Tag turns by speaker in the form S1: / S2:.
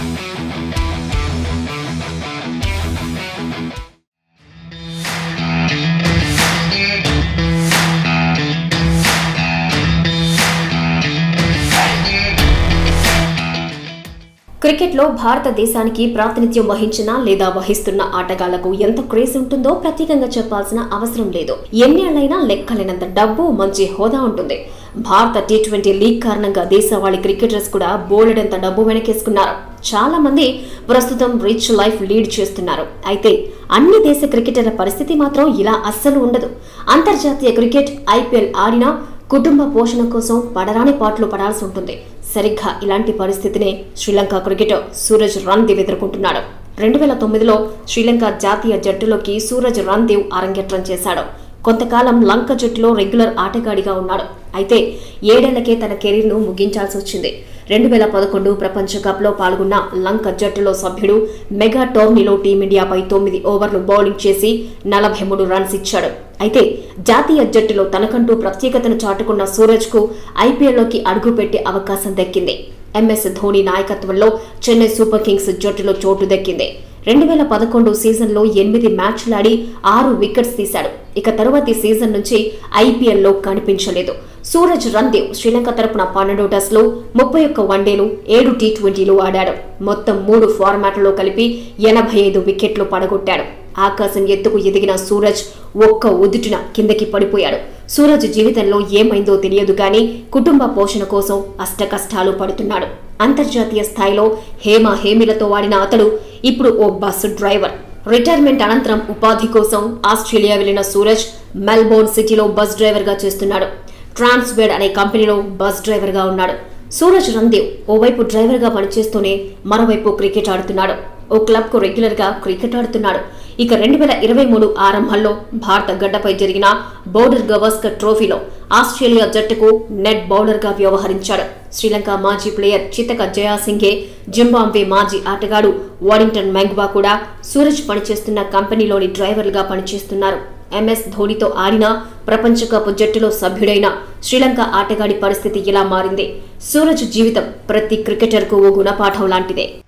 S1: క్రికెట్లో భారతదేశానికి ప్రాతినిధ్యం వహించిన లేదా వహిస్తున్న ఆటగాళ్లకు ఎంత క్రేజ్ ఉంటుందో ప్రత్యేకంగా చెప్పాల్సిన అవసరం లేదు ఎన్నేళ్లైనా లెక్కలేనంత డబ్బు మంచి హోదా ఉంటుంది భారత టీ ట్వంటీ లీగ్ కారణంగా దేశవాళీ క్రికెటర్స్ కూడా బోలెడంత డబ్బు వెనకేసుకున్నారు చాలా మంది ప్రస్తుతం రిచ్ లైఫ్ లీడ్ చేస్తున్నారు అయితే అన్ని దేశ క్రికెటర్ల పరిస్థితి మాత్రం ఇలా అస్సలు ఉండదు అంతర్జాతీయ క్రికెట్ ఐపీఎల్ ఆడినా కుటుంబ పోషణ కోసం పడరాని పాటలు పడాల్సి ఉంటుంది సరిగ్గా ఇలాంటి పరిస్థితినే శ్రీలంక క్రికెటర్ సూరజ్ రణ్దేవ్ ఎదుర్కొంటున్నాడు రెండు వేల తొమ్మిదిలో శ్రీలంక జాతీయ జట్టులోకి సూరజ్ రణ్దేవ్ అరంగేట్రం చేశాడు కొంతకాలం లంక జట్టులో రెగ్యులర్ ఆటగాడిగా ఉన్నాడు అయితే ఏడేళ్లకే తన కెరీర్ను ముగించాల్సి వచ్చింది రెండు వేల పదకొండు ప్రపంచ కప్లో పాల్గొన్న లంక జట్టులో సభ్యుడు మెగా టోర్నీలో టీమిండియాపై తొమ్మిది ఓవర్లు బౌలింగ్ చేసి నలభై మూడు రన్స్ ఇచ్చాడు అయితే జాతీయ జట్టులో తనకంటూ ప్రత్యేకతను చాటుకున్న సూరజ్కు ఐపీఎల్లోకి అడుగుపెట్టే అవకాశం దక్కింది ఎంఎస్ ధోని నాయకత్వంలో చెన్నై సూపర్ కింగ్స్ జట్టులో చోటు దక్కింది రెండు వేల పదకొండు సీజన్లో ఎనిమిది మ్యాచ్లాడి ఆరు వికెట్స్ తీశాడు ఇక తరువాతి సీజన్ నుంచి ఐపీఎల్లో కనిపించలేదు సూరజ్ రణ్దేవ్ శ్రీలంక తరపున పన్నెండు టెస్టులు ముప్పై ఒక్క వన్డేలు ఏడు టీ ట్వంటీలు ఆడాడు మొత్తం మూడు ఫార్మాట్లలో కలిపి ఎనభై ఐదు వికెట్లు పడగొట్టాడు ఆకాశం ఎత్తుకు ఎదిగిన సూరజ్ ఒక్క ఉదుటిన కిందకి పడిపోయాడు సూరజ్ జీవితంలో ఏమైందో తెలియదు కానీ కుటుంబ పోషణ కోసం అష్టకష్టాలు పడుతున్నాడు అంతర్జాతీయ స్థాయిలో హేమ హేమిలతో వాడిన అతడు ఇప్పుడు ఓ బస్సు డ్రైవర్ రిటైర్మెంట్ అనంతరం ఉపాధి కోసం ఆస్ట్రేలియా వెళ్లిన సూరజ్ మెల్బోర్న్ సిటీలో బస్ డ్రైవర్గా చేస్తున్నాడు ట్రాన్స్వేడ్ అనే కంపెనీలో బస్ డ్రైవర్గా ఉన్నాడు సూరజ్ రందేవ్ ఓవైపు డ్రైవర్గా పనిచేస్తూనే మరోవైపు క్రికెట్ ఆడుతున్నాడు ఓ క్లబ్కు రెగ్యులర్గా క్రికెట్ ఆడుతున్నాడు ఇక రెండు వేల ఇరవై మూడు ఆరంభంలో భారత గడ్డపై జరిగిన బౌడర్ గవాస్కర్ ట్రోఫీలో ఆస్ట్రేలియా జట్టుకు నెట్ బౌలర్గా వ్యవహరించాడు శ్రీలంక మాజీ ప్లేయర్ చితక జయాసింగే జింబాంబే మాజీ ఆటగాడు వాడింగ్టన్ మెంగ్వా కూడా సూరజ్ పనిచేస్తున్న కంపెనీలోని డ్రైవర్లుగా పనిచేస్తున్నారు ఎంఎస్ ధోనితో ఆడిన ప్రపంచ కప్ జట్టులో సభ్యుడైన శ్రీలంక ఆటగాడి పరిస్థితి ఇలా మారింది సూరజ్ జీవితం ప్రతి క్రికెటర్కు ఓ గుణపాఠం లాంటిదే